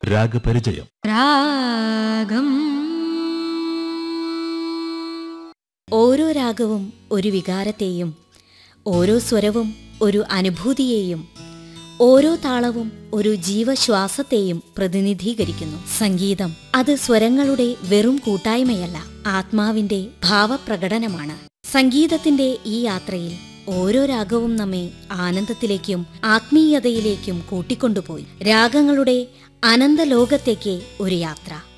രാഗപരിചയം രാഗം ഓരോ രാഗവും ഒരു വികാരത്തെയും ഓരോ സ്വരവും ഒരു അനുഭൂതിയെയും ഓരോ താളവും ഒരു ജീവശ്വാസത്തെയും പ്രതിനിധീകരിക്കുന്നു സംഗീതം അത് സ്വരങ്ങളുടെ വെറും കൂട്ടായ്മയല്ല ആത്മാവിന്റെ ഭാവപ്രകടനമാണ് സംഗീതത്തിന്റെ ഈ യാത്രയിൽ ഓരോ രാഗവും നമ്മെ ആനന്ദത്തിലേക്കും ആത്മീയതയിലേക്കും കൂട്ടിക്കൊണ്ടുപോയി രാഗങ്ങളുടെ അനന്തലോകത്തേക്ക് ഒരു യാത്ര